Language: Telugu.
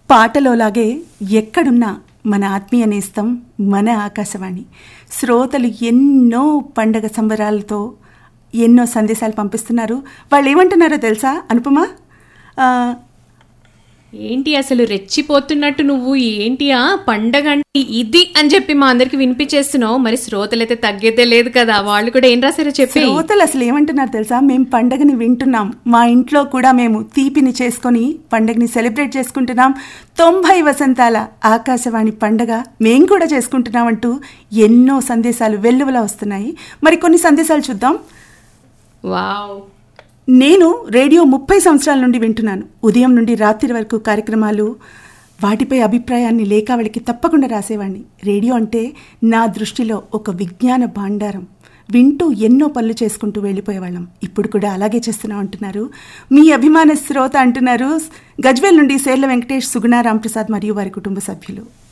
పాటలోలాగే ఎక్కడున్నా మన ఆత్మీయ నేస్తం మన ఆకాశవాణి శ్రోతలు ఎన్నో పండగ సంబరాలతో ఎన్నో సందేశాలు పంపిస్తున్నారు వాళ్ళు ఏమంటున్నారో తెలుసా అనుపమ ఆ, ఏంటి అసలు రెచ్చిపోతున్నట్టు నువ్వు ఏంటి ఆ పండగ అంటే ఇది అని చెప్పి మా అందరికి వినిపించేస్తున్నావు మరి శ్రోతలైతే తగ్గేదే లేదు కదా వాళ్ళు కూడా ఏం రాశారో చెప్పి శ్రోతలు అసలు ఏమంటున్నారు తెలుసా మేము పండగని వింటున్నాం మా ఇంట్లో కూడా మేము తీపిని చేసుకొని పండగని సెలబ్రేట్ చేసుకుంటున్నాం తొంభై వసంతాల ఆకాశవాణి పండగ మేం కూడా చేసుకుంటున్నాం అంటూ ఎన్నో సందేశాలు వెల్లువలా వస్తున్నాయి మరి కొన్ని సందేశాలు చూద్దాం వావ్ నేను రేడియో ముప్పై సంవత్సరాల నుండి వింటున్నాను ఉదయం నుండి రాత్రి వరకు కార్యక్రమాలు వాటిపై అభిప్రాయాన్ని లేఖావళికి తప్పకుండా రాసేవాడిని రేడియో అంటే నా దృష్టిలో ఒక విజ్ఞాన భాండారం వింటూ ఎన్నో పనులు చేసుకుంటూ వెళ్ళిపోయేవాళ్ళం ఇప్పుడు కూడా అలాగే చేస్తున్నాం అంటున్నారు మీ అభిమాన శ్రోత అంటున్నారు గజ్వేల్ నుండి సేర్ల వెంకటేష్ సుగుణ రాంప్రసాద్ మరియు వారి కుటుంబ సభ్యులు